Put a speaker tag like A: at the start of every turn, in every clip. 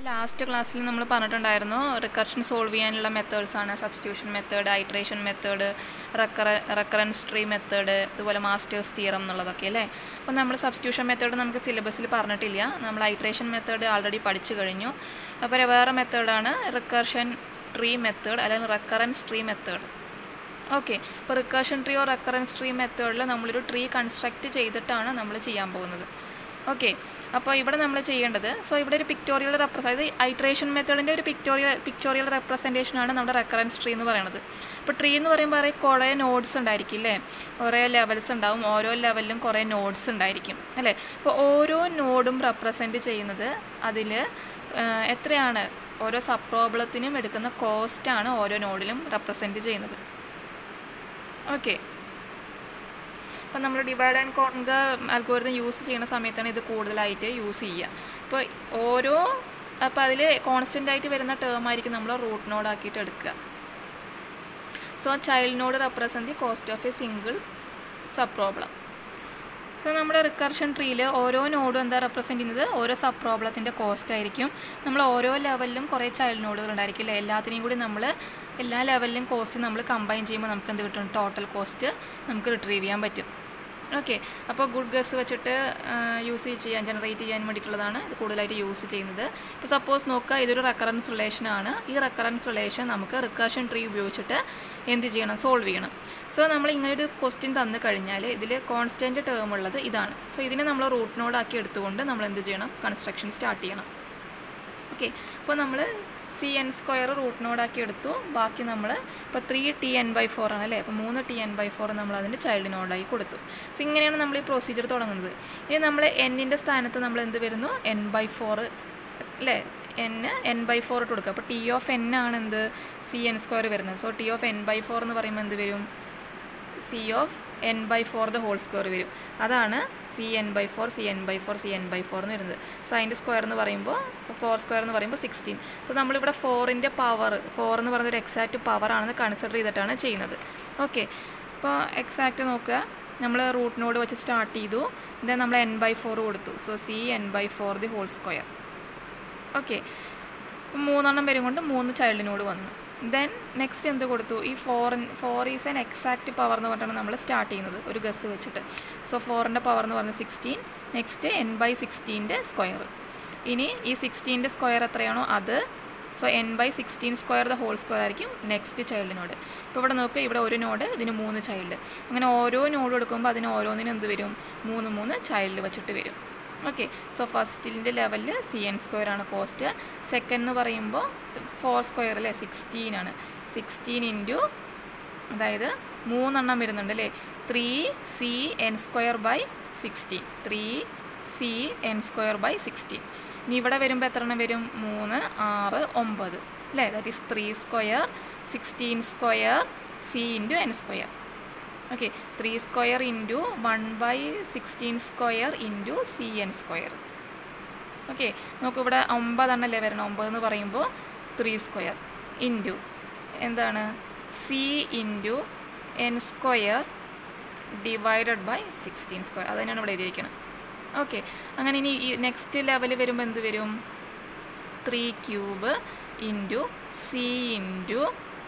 A: last ക്ലാസ്സിൽ നമ്മൾ പറഞ്ഞിട്ടുണ്ടായിരുന്നു റിക്കർഷൻ സോൾവ് ചെയ്യാനുള്ള മെത്തേഡ്സ് ആണ് സബ്സ്റ്റിറ്റ്യൂഷൻ മെത്തേഡ് ഐട്രേഷൻ മെത്തേഡ് റെക്കറ റെക്കറൻസ് ട്രീ മെത്തേഡ് അതുപോലെ മാസ്റ്റേഴ്സ് തിയറം എന്നുള്ളതൊക്കെ അല്ലേ അപ്പോൾ നമ്മൾ സബ്സ്റ്റിറ്റ്യൂഷൻ മെത്തേഡ് നമുക്ക് സിലബസിൽ പറഞ്ഞിട്ടില്ല നമ്മൾ ഐട്രേഷൻ മെത്തേഡ് ആൾറെഡി പഠിച്ചു കഴിഞ്ഞു അപ്പോൾ വേറെ മെത്തേഡാണ് റിക്കർഷൻ ട്രീ മെത്തേഡ് അല്ലെങ്കിൽ റെക്കറൻസ് ട്രീ മെത്തേഡ് ഓക്കെ ഇപ്പോൾ recursion tree or recurrence tree മെത്തേഡിൽ നമ്മളൊരു ട്രീ കൺസ്ട്രക്റ്റ് ചെയ്തിട്ടാണ് നമ്മൾ ചെയ്യാൻ പോകുന്നത് ഓക്കെ അപ്പോൾ ഇവിടെ നമ്മൾ ചെയ്യേണ്ടത് സോ ഇവിടെ ഒരു പിക്ടോറിയൽ റെപ്രസ അതായത് ഐട്രേഷൻ മെത്തേഡിൻ്റെ ഒരു പിക്ടോറിയൽ പിക്ടോറിയൽ റെപ്രസെൻറ്റേഷനാണ് നമ്മുടെ റെക്കറൻസ് ട്രീ എന്ന് പറയുന്നത് ഇപ്പോൾ ട്രീ എന്ന് പറയുമ്പോൾ പറയും കുറേ നോഡ്സ് ഉണ്ടായിരിക്കും അല്ലേ കുറേ ലെവൽസ് ഉണ്ടാവും ഓരോ ലെവലിലും കുറേ നോഡ്സ് ഉണ്ടായിരിക്കും അല്ലേ അപ്പോൾ ഓരോ നോഡും റെപ്രസെൻറ്റ് ചെയ്യുന്നത് അതിൽ എത്രയാണ് ഓരോ സബ് പ്രോബ്ലത്തിനും എടുക്കുന്ന കോസ്റ്റാണ് ഓരോ നോഡിലും റെപ്രസെൻറ്റ് ചെയ്യുന്നത് ഓക്കെ അപ്പം നമ്മൾ divide and conquer algorithm use ചെയ്യുന്ന സമയത്താണ് ഇത് കൂടുതലായിട്ട് യൂസ് ചെയ്യുക അപ്പോൾ ഓരോ അപ്പോൾ അതിൽ കോൺസ്റ്റൻ്റ് ആയിട്ട് വരുന്ന ടേം ആയിരിക്കും നമ്മൾ റൂട്ട് നോഡ് ആക്കിയിട്ട് എടുക്കുക so child node represent the cost of a single sub problem so നമ്മുടെ റിക്കർഷൻ ട്രീയിൽ ഓരോ നോഡും എന്താ റെപ്രസെൻറ്റ് ചെയ്യുന്നത് ഓരോ സബ് പ്രോബ്ലത്തിൻ്റെ കോസ്റ്റ് ആയിരിക്കും നമ്മൾ ഓരോ ലെവലിലും കുറേ ചൈൽഡ് നോഡുകൾ ഉണ്ടായിരിക്കും അല്ലേ എല്ലാത്തിനെയും കൂടി നമ്മൾ എല്ലാ ലെവലിലും കോസ്റ്റ് നമ്മൾ കമ്പൈൻ ചെയ്യുമ്പോൾ നമുക്ക് എന്ത് കിട്ടും ടോട്ടൽ കോസ്റ്റ് നമുക്ക് റിട്രീവ് ചെയ്യാൻ പറ്റും ഓക്കെ അപ്പോൾ ഗുഡ് ഗസ് വെച്ചിട്ട് യൂസ് ചെയ്യാൻ ജനറേറ്റ് ചെയ്യാൻ വേണ്ടിയിട്ടുള്ളതാണ് ഇത് കൂടുതലായിട്ട് യൂസ് ചെയ്യുന്നത് ഇപ്പോൾ സപ്പോസ് നോക്കുക ഇതൊരു റെക്കറൻസ് റിലേഷനാണ് ഈ റെക്കറൻസ് റിലേഷൻ നമുക്ക് റിക്കർഷൻ ട്രീ ഉപയോഗിച്ചിട്ട് എന്ത് ചെയ്യണം സോൾവ് ചെയ്യണം സോ നമ്മൾ ഇങ്ങനെ ഒരു ക്വസ്റ്റ്യൻ തന്നു കഴിഞ്ഞാൽ ഇതിൽ കോൺസ്റ്റൻറ്റ് ടേം ഉള്ളത് ഇതാണ് സോ ഇതിനെ നമ്മൾ റൂട്ട് നോഡാക്കി എടുത്തുകൊണ്ട് നമ്മൾ എന്ത് ചെയ്യണം കൺസ്ട്രക്ഷൻ സ്റ്റാർട്ട് ചെയ്യണം ഓക്കെ അപ്പോൾ നമ്മൾ സി എൻ സ്ക്വയർ റൂട്ട് നോഡാക്കി എടുത്തു ബാക്കി നമ്മൾ ഇപ്പോൾ three T N by four ആണ് അല്ലേ അപ്പോൾ മൂന്ന് ടി എൻ ബൈ ഫോർ നമ്മൾ അതിൻ്റെ ചൈൽഡ് നോഡായി കൊടുത്തു സോ ഇങ്ങനെയാണ് നമ്മൾ ഈ പ്രൊസീജിയർ തുടങ്ങുന്നത് ഇനി നമ്മൾ എന്നിൻ്റെ സ്ഥാനത്ത് നമ്മൾ എന്ത് വരുന്നു എൻ ബൈ ഫോർ അല്ലേ എൻ എൻ ബൈ ഫോർ ഇട്ട് കൊടുക്കുക അപ്പോൾ ടി ഓഫ് എൻ ആണ് എന്ത് സി എൻ സ്ക്വയർ വരുന്നത് so T of N by four എന്ന് പറയുമ്പോൾ എന്ത് വരും C of N by four the whole square വരും അതാണ് C N by four C N by four C N by four എന്ന് വരുന്നത് സൈൻ്റെ സ്ക്വയർ എന്ന് പറയുമ്പോൾ ഫോർ സ്ക്വയർ എന്ന് പറയുമ്പോൾ സിക്സ്റ്റീൻ സോ നമ്മളിവിടെ ഫോറിൻ്റെ പവർ ഫോർ എന്ന് പറയുന്ന ഒരു എക്സാക്റ്റ് പവർ ആണെന്ന് കൺസിഡർ ചെയ്തിട്ടാണ് ചെയ്യുന്നത് ഓക്കെ അപ്പോൾ എക്സാക്റ്റ് നോക്കുക നമ്മൾ റൂട്ട് നോഡ് വെച്ച് സ്റ്റാർട്ട് ചെയ്തു ദെൻ നമ്മൾ എൻ ബൈ ഫോർ കൊടുത്തു so C N by four the whole square okay മൂന്നെണ്ണം വരും കൊണ്ട് മൂന്ന് ചൈൽഡ് നോഡ് വന്നു ദെൻ നെക്സ്റ്റ് എന്ത് കൊടുത്തു ഈ four four is N exact power എന്ന് പറഞ്ഞിട്ടാണ് നമ്മൾ സ്റ്റാർട്ട് ചെയ്യുന്നത് ഒരു ഗസ് വെച്ചിട്ട് സോ ഫോറിൻ്റെ പവർ എന്ന് പറഞ്ഞാൽ സിക്സ്റ്റീൻ നെക്സ്റ്റ് എൻ ബൈ സിക്സ്റ്റീൻ്റെ സ്ക്വയർ ഇനി ഈ സിക്സ്റ്റീൻ്റെ സ്ക്വയർ എത്രയാണോ അത് so N by sixteen square the whole square ആയിരിക്കും നെക്സ്റ്റ് ചൈൽഡ് നോഡ് ഇപ്പോൾ ഇവിടെ നോക്കുക ഇവിടെ ഒരു നോഡ് ഇതിന് മൂന്ന് ചൈൽഡ് അങ്ങനെ ഓരോ നോഡ് എടുക്കുമ്പോൾ അതിന് ഓരോന്നിനും എന്ത് വരും മൂന്ന് മൂന്ന് ചൈൽഡ് വെച്ചിട്ട് വരും ഓക്കെ സോ ഫസ്റ്റിൻ്റെ ലെവലിൽ സി എൻ സ്ക്വയർ ആണ് കോസ്റ്റ് സെക്കൻഡ് എന്ന് പറയുമ്പോൾ ഫോർ സ്ക്വയർ അല്ലേ സിക്സ്റ്റീൻ ആണ് സിക്സ്റ്റീൻ ഇൻറ്റു അതായത് മൂന്നെണ്ണം വരുന്നുണ്ട് അല്ലേ three C N square by sixteen three C N square by sixteen ഇനി ഇവിടെ വരുമ്പോൾ എത്ര എണ്ണം വരും മൂന്ന് ആറ് ഒമ്പത് അല്ലേ that is three square sixteen square C into N square okay three square into one by sixteen square into C N square okay നമുക്ക് ഇവിടെ ഒമ്പതെണ്ണല്ലേ വരണം ഒമ്പത് എന്ന് പറയുമ്പോൾ ത്രീ സ്ക്വയർ ഇൻറ്റു എന്താണ് C into N square divided by sixteen square അത് തന്നെയാണ് ഇവിടെ എഴുതിയിരിക്കുന്നത് ഓക്കെ അങ്ങനെ ഇനി ഈ നെക്സ്റ്റ് ലെവൽ വരുമ്പോൾ എന്ത് വരും three cube into C into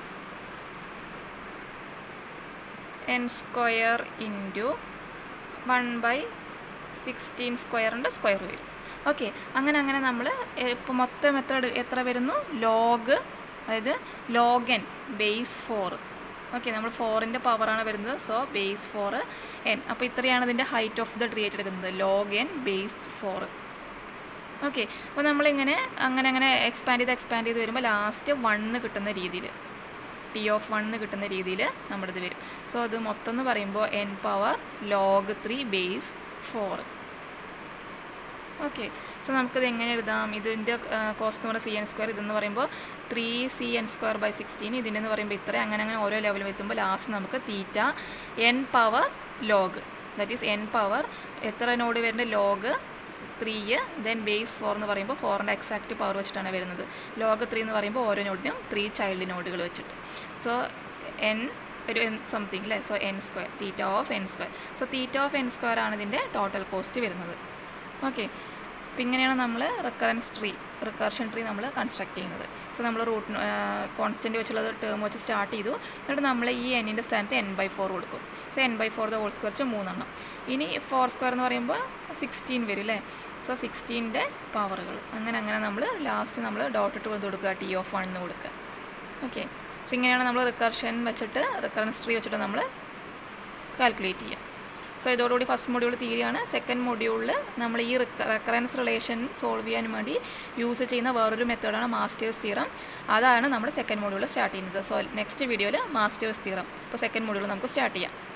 A: N square into one by sixteen സ്ക്വയറിൻ്റെ സ്ക്വയർ വരും ഓക്കെ അങ്ങനെ അങ്ങനെ നമ്മൾ ഇപ്പോൾ മൊത്തം എത്ര എത്ര വരുന്നു ലോഗ് അതായത് ലോഗൻ ബേസ് ഫോർ ഓക്കെ നമ്മൾ ഫോറിൻ്റെ പവറാണ് വരുന്നത് സോ ബേസ് ഫോർ എൻ അപ്പോൾ ഇത്രയാണ് ഇതിൻ്റെ ഹൈറ്റ് ഓഫ് ദ ട്രീ ആയിട്ട് എടുക്കുന്നത് log N base four okay അപ്പോൾ നമ്മളിങ്ങനെ അങ്ങനെ അങ്ങനെ എക്സ്പാൻഡ് ചെയ്ത് എക്സ്പാൻഡ് ചെയ്ത് വരുമ്പോൾ ലാസ്റ്റ് വണ്ണ് കിട്ടുന്ന രീതിയിൽ ടി ഓഫ് വണ്ണ് കിട്ടുന്ന രീതിയിൽ നമ്മുടെ ഇത് വരും സോ അത് മൊത്തം എന്ന് പറയുമ്പോൾ N power log three base four okay so നമുക്കിത് എങ്ങനെ എഴുതാം ഇതിൻ്റെ കോസ്റ്റ് എന്ന് പറയുന്നത് സി എൻ സ്ക്വയർ ഇതെന്ന് പറയുമ്പോൾ three C N square by sixteen ഇതിൻ്റെ എന്ന് പറയുമ്പോൾ ഇത്ര അങ്ങനെ അങ്ങനെ ഓരോ ലെവലും എത്തുമ്പോൾ ലാസ്റ്റ് നമുക്ക് theta N power log that is N power എത്ര നോഡ് വരുന്ന log three then base four എന്ന് പറയുമ്പോൾ ഫോറിൻ്റെ എക്സാക്റ്റ് പവർ വെച്ചിട്ടാണ് വരുന്നത് ലോഗ് ത്രീ എന്ന് പറയുമ്പോൾ ഓരോ നോഡിനും ത്രീ ചൈൽഡ് നോഡുകൾ വെച്ചിട്ട് സോ എൻ ഒരു എൻ സംതിങ് അല്ലേ so N square theta of N square so theta of N square ആണ് ഇതിൻ്റെ ടോട്ടൽ കോസ്റ്റ് വരുന്നത് ഓക്കെ അപ്പോൾ ഇങ്ങനെയാണ് നമ്മൾ റെക്കറൻസ് ട്രീ റിക്കർഷൻ ട്രീ നമ്മൾ കൺസ്ട്രക്ട് ചെയ്യുന്നത് സോ നമ്മൾ റൂട്ട് കോൺസ്റ്റൻറ്റ് വെച്ചുള്ളത് ടേം വെച്ച് സ്റ്റാർട്ട് ചെയ്തു എന്നിട്ട് നമ്മൾ ഈ എന്നിൻ്റെ സ്ഥാനത്ത് എൻ ബൈ ഫോർ കൊടുക്കും so N by four the whole square വെച്ച് മൂന്നെണ്ണം ഇനി ഫോർ സ്ക്വയർ എന്ന് പറയുമ്പോൾ സിക്സ്റ്റീൻ വരും അല്ലേ സോ സിക്സ്റ്റീൻ്റെ പവറുകൾ അങ്ങനെ അങ്ങനെ നമ്മൾ ലാസ്റ്റ് നമ്മൾ ഡോട്ട് ഇട്ട് കൊടുക്കുക ടി ഓഫ് വൺ എന്ന് കൊടുക്കുക ഓക്കെ സോ ഇങ്ങനെയാണ് നമ്മൾ റിക്കർഷൻ വെച്ചിട്ട് റിക്കറൻസ് ട്രീ വെച്ചിട്ട് നമ്മൾ കാൽക്കുലേറ്റ് ചെയ്യുക സോ ഇതോടുകൂടി ഫസ്റ്റ് മൊഡ്യൂൾ തീരുകയാണ് സെക്കൻഡ് മൊഡ്യൂളിൽ നമ്മൾ ഈ റെക്കറൻസ് റിലേഷൻ സോൾവ് ചെയ്യാൻ വേണ്ടി യൂസ് ചെയ്യുന്ന വേറൊരു മെത്തേഡാണ് മാസ്റ്റേഴ്സ് തീറം അതാണ് നമ്മൾ സെക്കൻഡ് മൊഡ്യൂളിൽ സ്റ്റാർട്ട് ചെയ്യുന്നത് സോ നെക്സ്റ്റ് വീഡിയോയിൽ മാസ്റ്റേഴ്സ് തീറം അപ്പോൾ സെക്കൻഡ് മൊഡ്യൂൾ നമുക്ക് സ്റ്റാർട്ട് ചെയ്യാം